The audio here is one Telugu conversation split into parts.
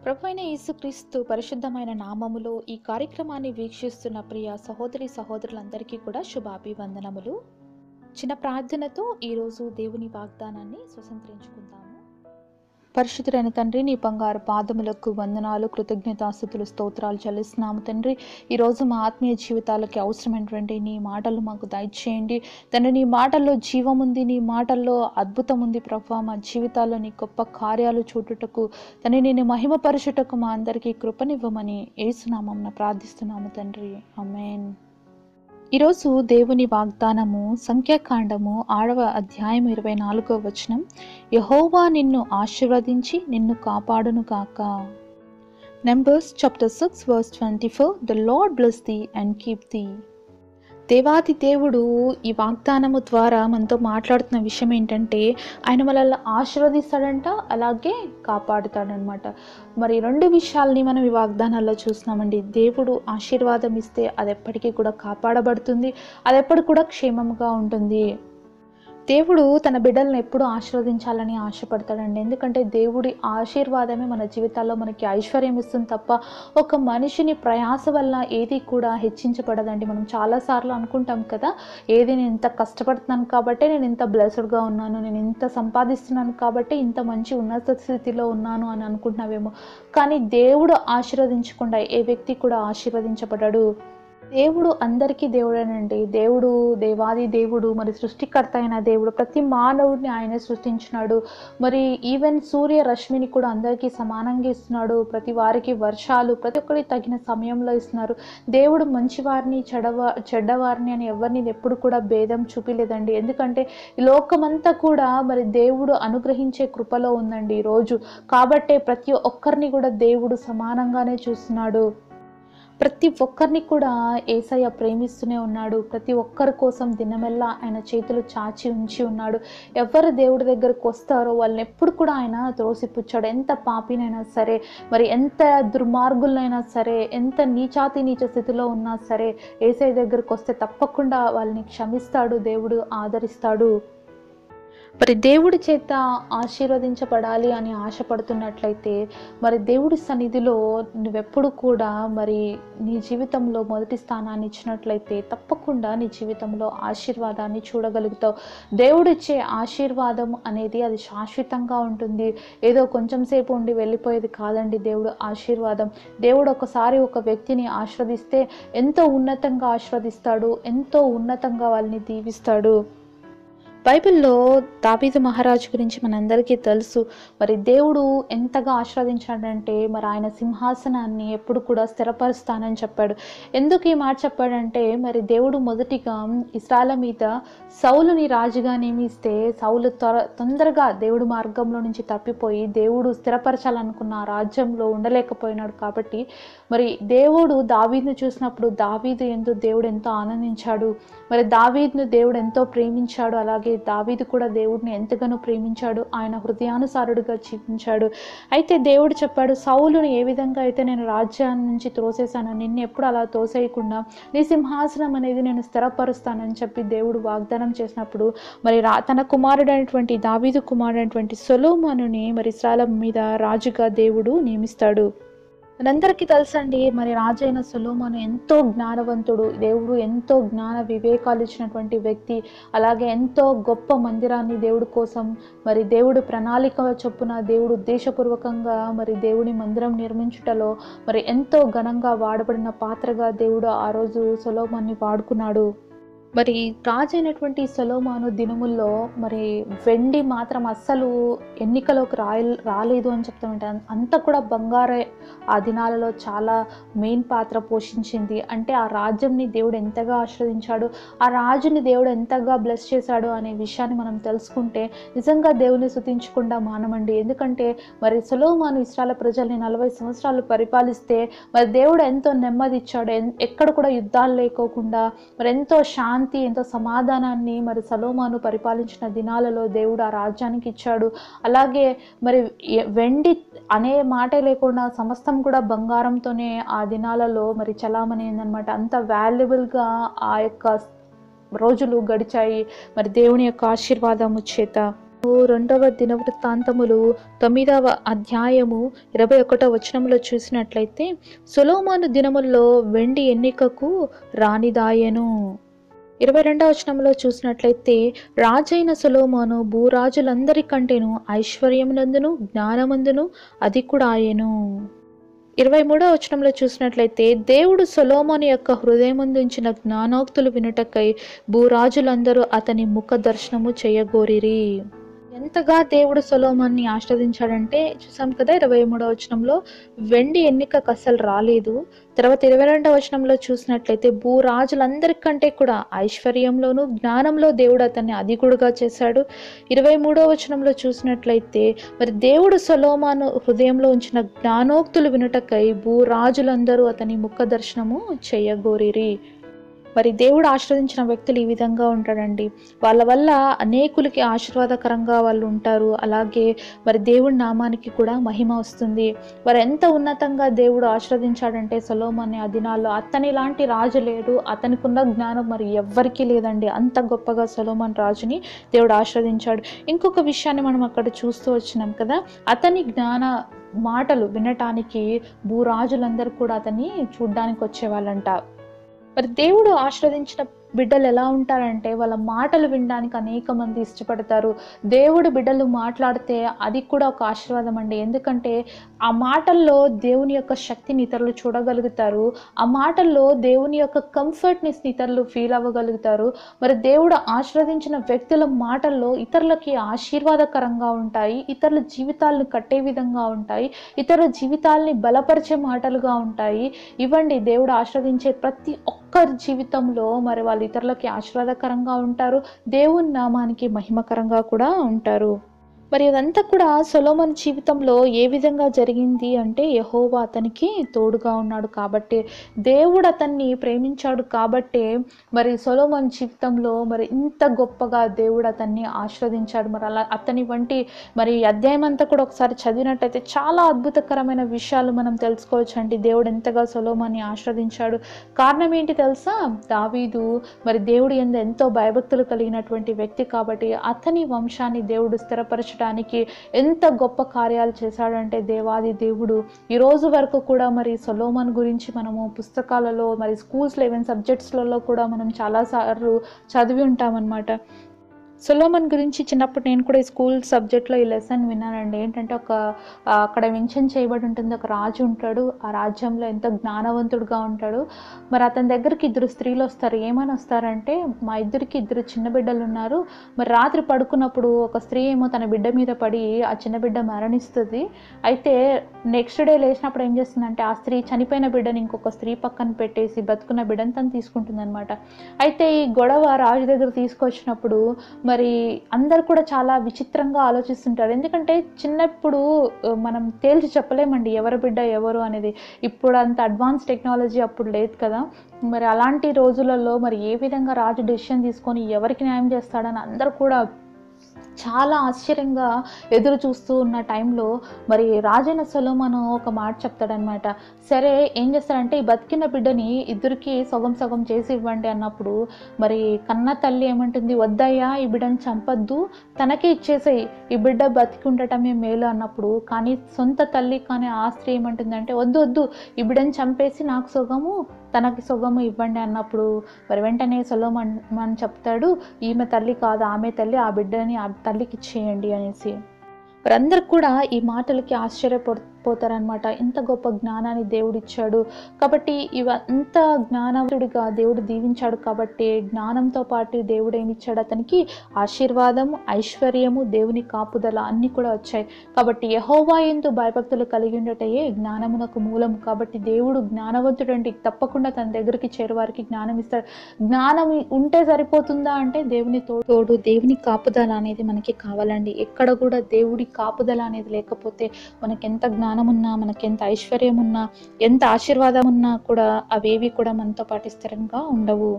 ప్రభు అయిన యేసుక్రీస్తు పరిశుద్ధమైన నామములో ఈ కార్యక్రమాన్ని వీక్షిస్తున్న ప్రియ సహోదరి సహోదరులందరికీ కూడా శుభాభివందనములు చిన్న ప్రార్థనతో ఈరోజు దేవుని వాగ్దానాన్ని స్వతంత్రించుకుందాము పరిశుద్ధుడైన తండ్రి నీ బంగారు పాదములకు వందనాలు కృతజ్ఞతాస్థుతులు స్తోత్రాలు చెల్లిస్తున్నాము తండ్రి ఈరోజు మా ఆత్మీయ జీవితాలకి అవసరమైనటువంటి నీ మాటలు మాకు దయచేయండి తండ్రి నీ మాటల్లో జీవం ఉంది నీ మాటల్లో అద్భుతం ఉంది ప్రభా మా జీవితాల్లో నీ గొప్ప కార్యాలు చూటుటకు తండ్రి నేను మహిమపరచుటకు మా అందరికీ కృపనివ్వమని ఏసునామం ప్రార్థిస్తున్నాము తండ్రి అమేన్ ఈరోజు దేవుని వాగ్దానము సంఖ్యాకాండము ఆరవ అధ్యాయం ఇరవై నాలుగవ వచనం యహోవా నిన్ను ఆశీర్వదించి నిన్ను కాపాడును కాక Numbers chapter six verse twenty four the Lord bless thee and keep thee దేవాది దేవుడు ఈ వాగ్దానము ద్వారా మనతో మాట్లాడుతున్న విషయం ఏంటంటే ఆయన మనల్ని ఆశీర్వదిస్తాడంట అలాగే కాపాడుతాడనమాట మరి రెండు విషయాల్ని మనం ఈ వాగ్దానాల్లో చూస్తున్నామండి దేవుడు ఆశీర్వాదం ఇస్తే అది ఎప్పటికీ కూడా కాపాడబడుతుంది అది ఎప్పటికి కూడా క్షేమంగా ఉంటుంది దేవుడు తన బిడ్డలను ఎప్పుడు ఆశీర్వదించాలని ఆశపడతాడండి ఎందుకంటే దేవుడి ఆశీర్వాదమే మన జీవితాల్లో మనకి ఐశ్వర్యం ఇస్తుంది తప్ప ఒక మనిషిని ప్రయాస వల్ల ఏది కూడా హెచ్చించబడదండి మనం చాలాసార్లు అనుకుంటాం కదా ఏది నేను ఇంత కష్టపడుతున్నాను కాబట్టి నేను ఇంత బ్లెస్డ్గా ఉన్నాను నేను ఇంత సంపాదిస్తున్నాను కాబట్టి ఇంత మంచి ఉన్నత స్థితిలో ఉన్నాను అని అనుకుంటున్నావేమో కానీ దేవుడు ఆశీర్వదించకుండా ఏ వ్యక్తి కూడా ఆశీర్వదించబడ్డాడు దేవుడు అందరికీ దేవుడేనండి దేవుడు దేవాది దేవుడు మరి సృష్టికర్త అయిన దేవుడు ప్రతి మానవుడిని ఆయన సృష్టించినాడు మరి ఈవెన్ సూర్య రశ్మిని కూడా అందరికీ సమానంగా ఇస్తున్నాడు ప్రతి వారికి వర్షాలు ప్రతి ఒక్కరికి తగిన సమయంలో ఇస్తున్నారు దేవుడు మంచివారిని చెడవ చెడ్డవారిని అని ఎవరిని ఎప్పుడు కూడా భేదం చూపిలేదండి ఎందుకంటే ఈ లోకమంతా కూడా మరి దేవుడు అనుగ్రహించే కృపలో ఉందండి ఈరోజు కాబట్టే ప్రతి ఒక్కరిని కూడా దేవుడు సమానంగానే చూస్తున్నాడు ప్రతి ఒక్కరిని కూడా ఏసయ్య ప్రేమిస్తూనే ఉన్నాడు ప్రతి ఒక్కరి కోసం దినమెల్లా ఆయన చేతులు చాచి ఉంచి ఉన్నాడు ఎవరు దేవుడి దగ్గరకు వస్తారో వాళ్ళని ఎప్పుడు కూడా ఆయన త్రోసిపుచ్చాడు ఎంత పాపినైనా సరే మరి ఎంత దుర్మార్గులైనా సరే ఎంత నీచాతి నీచ స్థితిలో ఉన్నా సరే ఏసయ్య దగ్గరకు వస్తే తప్పకుండా వాళ్ళని క్షమిస్తాడు దేవుడు ఆదరిస్తాడు మరి దేవుడి చేత ఆశీర్వదించబడాలి అని ఆశపడుతున్నట్లయితే మరి దేవుడి సన్నిధిలో నువ్వెప్పుడు కూడా మరి నీ జీవితంలో మొదటి స్థానాన్ని ఇచ్చినట్లయితే తప్పకుండా నీ జీవితంలో ఆశీర్వాదాన్ని చూడగలుగుతావు దేవుడిచ్చే ఆశీర్వాదం అనేది అది శాశ్వతంగా ఉంటుంది ఏదో కొంచెం సేపు ఉండి వెళ్ళిపోయేది కాదండి దేవుడు ఆశీర్వాదం దేవుడు ఒకసారి ఒక వ్యక్తిని ఆశ్రదిస్తే ఎంతో ఉన్నతంగా ఆశ్రదిస్తాడు ఎంతో ఉన్నతంగా వాళ్ళని దీవిస్తాడు బైబిల్లో దావీదు మహారాజు గురించి మనందరికీ తెలుసు మరి దేవుడు ఎంతగా ఆస్వాదించాడంటే మరి ఆయన సింహాసనాన్ని ఎప్పుడు కూడా స్థిరపరుస్తానని చెప్పాడు ఎందుకు ఈ మాట చెప్పాడంటే మరి దేవుడు మొదటిగా ఇస్రాల మీద సౌలుని రాజుగా నియమిస్తే సౌలు త్వర తొందరగా దేవుడు మార్గంలో నుంచి తప్పిపోయి దేవుడు స్థిరపరచాలనుకున్న ఆ రాజ్యంలో ఉండలేకపోయినాడు కాబట్టి మరి దేవుడు దావీదును చూసినప్పుడు దావీదు ఎందు దేవుడు ఎంతో ఆనందించాడు మరి దావీదును దేవుడు ఎంతో ప్రేమించాడు అలాగే దావీదు కూడా దేవుడిని ఎంతగానో ప్రేమించాడు ఆయన హృదయానుసారుడుగా జీవించాడు అయితే దేవుడు చెప్పాడు సౌలుని ఏ విధంగా అయితే నేను రాజ్యాన్ని నుంచి త్రోసేశాను నిన్ను ఎప్పుడు అలా తోసేయకుండా నీ సింహాసనం అనేది నేను స్థిరపరుస్తానని చెప్పి దేవుడు వాగ్దానం చేసినప్పుడు మరి రా తన కుమారుడైనటువంటి దావీదు కుమారుడైనటువంటి సొలోమానుని మరి ఇస్రాల మీద రాజుగా దేవుడు నియమిస్తాడు మనందరికీ తెలుసండి మరి రాజైన సొలోమాను ఎంతో జ్ఞానవంతుడు దేవుడు ఎంతో జ్ఞాన వివేకాలు ఇచ్చినటువంటి వ్యక్తి అలాగే ఎంతో గొప్ప మందిరాన్ని దేవుడి కోసం మరి దేవుడు ప్రణాళిక చొప్పున దేవుడు ఉద్దేశపూర్వకంగా మరి దేవుడి మందిరం నిర్మించుటలో మరి ఎంతో ఘనంగా వాడబడిన పాత్రగా దేవుడు ఆ రోజు సొలోమాన్ని వాడుకున్నాడు మరి రాజైనటువంటి సొలోమాను దినముల్లో మరి వెండి మాత్రం అస్సలు ఎన్నికలోకి రాయ రాలేదు అని చెప్తామంటే అంత కూడా బంగారే ఆ దినాలలో చాలా మెయిన్ పాత్ర పోషించింది అంటే ఆ రాజ్యంని దేవుడు ఎంతగా ఆశ్రదించాడు ఆ రాజుని దేవుడు ఎంతగా బ్లెస్ చేశాడు అనే విషయాన్ని మనం తెలుసుకుంటే నిజంగా దేవుని శుతించకుండా మానమండి ఎందుకంటే మరి సొలోమాను ఇస్రాల ప్రజల్ని నలభై సంవత్సరాలు పరిపాలిస్తే మరి దేవుడు ఎంతో నెమ్మది ఇచ్చాడు ఎన్- ఎక్కడ కూడా యుద్ధాలు లేకోకుండా మరి ఎంతో శాంతి ఎంతో సమాధానాన్ని మరి సలోమాను పరిపాలించిన దినాలలో దేవుడు ఆ రాజ్యానికి ఇచ్చాడు అలాగే మరి ఎ- వెండి అనే మాటే లేకుండా సమస్తం కూడా బంగారంతోనే ఆ దినాలలో మరి చలామణి అయిందనమాట అంత వాల్యుబుల్గా ఆ యొక్క రోజులు గడిచాయి మరి దేవుని యొక్క ఆశీర్వాదము చేత రెండవ దినవృత్తాంతములు తొమ్మిదవ అధ్యాయము ఇరవై ఒకటో వచనంలో చూసినట్లయితే సొలోమోను దినముల్లో వెండి ఎన్నికకు రానిదాయెను ఇరవై రెండవ వచనంలో చూసినట్లయితే రాజైన సొలోమోను భూరాజులందరికంటేను ఐశ్వర్యమునందును జ్ఞానమందును అధికుడాయెను ఇరవై మూడవ వచనంలో చూసినట్లయితే దేవుడు సొలోమోను యొక్క హృదయముందుంచిన జ్ఞానోక్తులు వినుటకై భూరాజులందరూ అతని ముఖ దర్శనము చేయగోరిరి ఎంతగా దేవుడు సొలోమోన్ని ఆస్వాదించాడంటే చూసాం కదా ఇరవై మూడవ వచనంలో వెండి ఎన్నికకు అసలు రాలేదు తర్వాత ఇరవై రెండవ వచనంలో చూసినట్లయితే భూరాజులందరికంటే కూడా ఐశ్వర్యంలోను జ్ఞానంలో దేవుడు అతన్ని అధికుడుగా చేశాడు ఇరవై మూడవ వచనంలో చూసినట్లయితే మరి దేవుడు సొలోమాను హృదయంలో ఉంచిన జ్ఞానోక్తులు వినుటకై భూరాజులందరూ అతని ముఖ దర్శనము చేయగోరిరి మరి దేవుడు ఆశ్రదించిన వ్యక్తులు ఈ విధంగా ఉంటాడండి వాళ్ళ వల్ల అనేకులకి ఆశీర్వాదకరంగా వాళ్ళు ఉంటారు అలాగే మరి దేవుడి నామానికి కూడా మహిమ వస్తుంది మరి ఎంత ఉన్నతంగా దేవుడు ఆశ్రదించాడంటే సొలోమోని ఆ దినాల్లో అతని లాంటి రాజు లేడు అతనికి ఉన్న జ్ఞానం మరి ఎవ్వరికీ లేదండి అంత గొప్పగా సొలోమన్ రాజుని దేవుడు ఆశ్రదించాడు ఇంకొక విషయాన్ని మనం అక్కడ చూస్తూ వచ్చినాం కదా అతని జ్ఞాన మాటలు వినటానికి భూరాజులందరూ కూడా అతన్ని చూడ్డానికి వచ్చేవాళ్ళంట మరి దేవుడు ఆశ్రదించిన బిడ్డలు ఎలా ఉంటారంటే వాళ్ళ మాటలు వినడానికి అనేక మంది ఇష్టపడతారు దేవుడు బిడ్డలు మాట్లాడితే అది కూడా ఒక ఆశీర్వాదం అండి ఎందుకంటే ఆ మాటల్లో దేవుని యొక్క శక్తిని ఇతరులు చూడగలుగుతారు ఆ మాటల్లో దేవుని యొక్క కంఫర్ట్ని ఇతరులు ఫీల్ అవ్వగలుగుతారు మరి దేవుడు ఆశీర్వదించిన వ్యక్తుల మాటల్లో ఇతరులకి ఆశీర్వాదకరంగా ఉంటాయి ఇతరుల జీవితాలను కట్టే విధంగా ఉంటాయి ఇతరుల జీవితాల్ని బలపరిచే మాటలుగా ఉంటాయి ఇవ్వండి దేవుడు ఆశ్రదించే ప్రతి ఒక్కరి జీవితంలో మరి వాళ్ళు ఇతరులకి ఆశీర్వాదకరంగా ఉంటారు దేవుని నామానికి మహిమకరంగా కూడా ఉంటారు మరి ఇదంతా కూడా సొలోమన్ జీవితంలో ఏ విధంగా జరిగింది అంటే యహోవా అతనికి తోడుగా ఉన్నాడు కాబట్టి దేవుడు అతన్ని ప్రేమించాడు కాబట్టే మరి సొలోమన్ జీవితంలో మరి ఇంత గొప్పగా దేవుడు అతన్ని ఆస్వాదించాడు మరి అలా అతని వంటి మరి ఈ అధ్యాయం అంతా కూడా ఒకసారి చదివినట్టయితే చాలా అద్భుతకరమైన విషయాలు మనం తెలుసుకోవచ్చు అండి దేవుడు ఎంతగా సొలోమాన్ని ఆస్వాదించాడు కారణం ఏంటి తెలుసా దావీదు మరి దేవుడు ఎందు ఎంతో భయభక్తులు కలిగినటువంటి వ్యక్తి కాబట్టి అతని వంశాన్ని దేవుడు స్థిరపరచడానికి ఎంత గొప్ప కార్యాలు చేశాడంటే దేవాది దేవుడు ఈ రోజు వరకు కూడా మరి సొలోమన్ గురించి మనము పుస్తకాలలో మరి స్కూల్స్లో ఈవెన్ సబ్జెక్ట్స్లలో కూడా మనం చాలాసార్లు చదివి ఉంటామన్నమాట సొలోమన్ గురించి చిన్నప్పుడు నేను కూడా ఈ స్కూల్ సబ్జెక్ట్లో ఈ లెసన్ విన్నానండి ఏంటంటే ఒక ఆ, అక్కడ మెన్షన్ చేయబడి ఉంటుంది ఒక రాజు ఉంటాడు ఆ రాజ్యంలో ఎంతో జ్ఞానవంతుడుగా ఉంటాడు మరి అతని దగ్గరికి ఇద్దరు స్త్రీలు వస్తారు ఏమని వస్తారంటే మా ఇద్దరికి ఇద్దరు చిన్న బిడ్డలు ఉన్నారు మరి రాత్రి పడుకున్నప్పుడు ఒక స్త్రీ ఏమో తన బిడ్డ మీద పడి ఆ చిన్న బిడ్డ మరణిస్తుంది అయితే నెక్స్ట్ డే లేచినప్పుడు ఏం చేస్తుందంటే ఆ స్త్రీ చనిపోయిన బిడ్డని ఇంకొక స్త్రీ పక్కన పెట్టేసి బతుకున్న బిడ్డని తను తీసుకుంటుంది అనమాట అయితే ఈ గొడవ రాజు దగ్గర తీసుకొచ్చినప్పుడు మరి అందరు కూడా చాలా విచిత్రంగా ఆలోచిస్తుంటారు ఎందుకంటే చిన్నప్పుడు ఆ, మనం తేల్చి చెప్పలేమండి ఎవరి బిడ్డ ఎవరు అనేది ఇప్పుడు అంత అడ్వాన్స్ టెక్నాలజీ అప్పుడు లేదు కదా మరి అలాంటి రోజులలో మరి ఏ విధంగా రాజు డెసిషన్ తీసుకొని ఎవరికి న్యాయం చేస్తాడని అందరూ కూడా చాలా ఆశ్చర్యంగా ఎదురు చూస్తూ ఉన్న టైంలో మరి రాజైన సొలోమను ఒక మాట చెప్తాడనమాట సరే ఏం చేస్తాడంటే ఈ బతికిన బిడ్డని ఇద్దరికి సగం సగం చేసి ఇవ్వండి అన్నప్పుడు మరి కన్న తల్లి ఏమంటుంది వద్దయ్యా ఈ బిడ్డని చంపద్దు తనకే ఇచ్చేసేయి ఈ బిడ్డ బతికి ఉండటమే మేలు అన్నప్పుడు కానీ సొంత తల్లి కానీ ఆ స్త్రీ ఏమంటుందంటే వద్దు వద్దు ఈ బిడ్డని చంపేసి నాకు సుగము తనకి సుగము ఇవ్వండి అన్నప్పుడు మరి వెంటనే సొలోమన్ మన చెప్తాడు ఈమె తల్లి కాదు ఆమె తల్లి ఆ బిడ్డని ఆ తల్లికి ఇచ్చేయండి అనేసి వారందరూ కూడా ఈ మాటలకి ఆశ్చర్యపోతారనమాట ఇంత గొప్ప జ్ఞానాన్ని దేవుడు ఇచ్చాడు కాబట్టి ఇవంత జ్ఞానవుడిగా దేవుడు దీవించాడు కాబట్టి జ్ఞానంతో పాటు దేవుడు ఏమి ఇచ్చాడు అతనికి ఆశీర్వాదం ఐశ్వర్యము దేవుని కాపుదల అన్నీ కూడా వచ్చాయి కాబట్టి యహోవా ఎందు భయభక్తులు కలిగి ఉండటయే జ్ఞానమునకు మూలం కాబట్టి దేవుడు జ్ఞానవంతుడు అంటే తప్పకుండా తన దగ్గరికి చేరువారికి జ్ఞానం ఇస్తాడు జ్ఞానం ఉంటే సరిపోతుందా అంటే దేవుని తో- తోడు దేవుని కాపుదల అనేది మనకి కావాలండి ఎక్కడ కూడా దేవుడి కాపుదల అనేది లేకపోతే మనకి ఎంత జ్ఞానం ఉన్నా మనకి ఎంత ఐశ్వర్యం ఉన్నా ఎంత ఆశీర్వాదం ఉన్నా కూడా అవేవి కూడా మనతో పాటు స్థిరంగా ఉండవు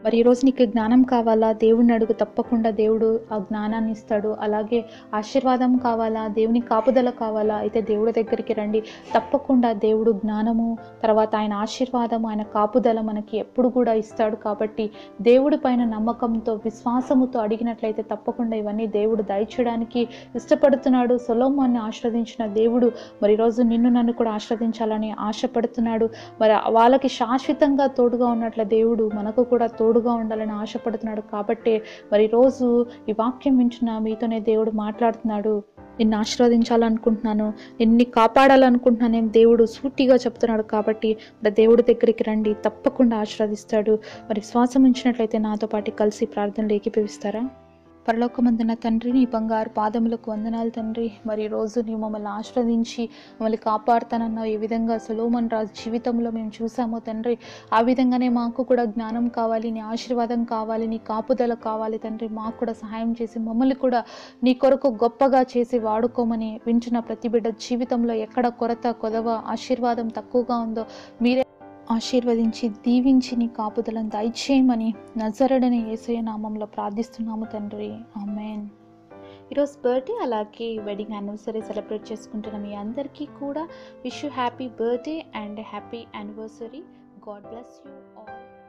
మరి ఈరోజు నీకు జ్ఞానం కావాలా దేవుడిని అడుగు తప్పకుండా దేవుడు ఆ జ్ఞానాన్ని ఇస్తాడు అలాగే ఆశీర్వాదం కావాలా దేవుని కాపుదల కావాలా అయితే దేవుడి దగ్గరికి రండి తప్పకుండా దేవుడు జ్ఞానము తర్వాత ఆయన ఆశీర్వాదం ఆయన కాపుదల మనకి ఎప్పుడు కూడా ఇస్తాడు కాబట్టి దేవుడి పైన నమ్మకంతో విశ్వాసముతో అడిగినట్లయితే తప్పకుండా ఇవన్నీ దేవుడు దయచేయడానికి ఇష్టపడుతున్నాడు సొలోమాన్ని ఆశ్రవదించిన దేవుడు మరి ఈరోజు నిన్ను నన్ను కూడా ఆశ్రవదించాలని ఆశపడుతున్నాడు మరి వాళ్ళకి శాశ్వతంగా తోడుగా ఉన్నట్ల దేవుడు మనకు కూడా తోడుగా ఉండాలని ఆశపడుతున్నాడు కాబట్టి మరి రోజు ఈ వాక్యం వింటున్న మీతోనే దేవుడు మాట్లాడుతున్నాడు నిన్ను ఆశీర్వదించాలనుకుంటున్నాను నిన్ను కాపాడాలనుకుంటున్నాను నేను దేవుడు సూటిగా చెప్తున్నాడు కాబట్టి మరి దేవుడి దగ్గరికి రండి తప్పకుండా ఆశీర్వదిస్తాడు మరి విశ్వాసం ఉంచినట్లయితే నాతో పాటు కలిసి ప్రార్థనలు ఏకీభవిస్తారా పరలోకమందున తండ్రి నీ బంగారు పాదములకు వందనాలు తండ్రి మరి ఈ రోజు నీవు మమ్మల్ని ఆశ్రవదించి మమ్మల్ని కాపాడుతానన్నావు ఏ విధంగా సులోమన్ రాజు జీవితంలో మేము చూసామో తండ్రి ఆ విధంగానే మాకు కూడా జ్ఞానం కావాలి నీ ఆశీర్వాదం కావాలి నీ కాపుదల కావాలి తండ్రి మాకు కూడా సహాయం చేసి మమ్మల్ని కూడా నీ కొరకు గొప్పగా చేసి వాడుకోమని వింటున్న ప్రతి బిడ్డ జీవితంలో ఎక్కడ కొరత కొదవ ఆశీర్వాదం తక్కువగా ఉందో మీరే ఆశీర్వదించి దీవించి నీ కాపుదలను దయచేయమని నజరడని యేసయ్య నామంలో ప్రార్థిస్తున్నాము తండ్రి ఆమెన్ ఈరోజు బర్త్డే అలాగే వెడ్డింగ్ యానివర్సరీ సెలబ్రేట్ చేసుకుంటున్న మీ అందరికీ కూడా wish you happy birthday and happy anniversary God bless you all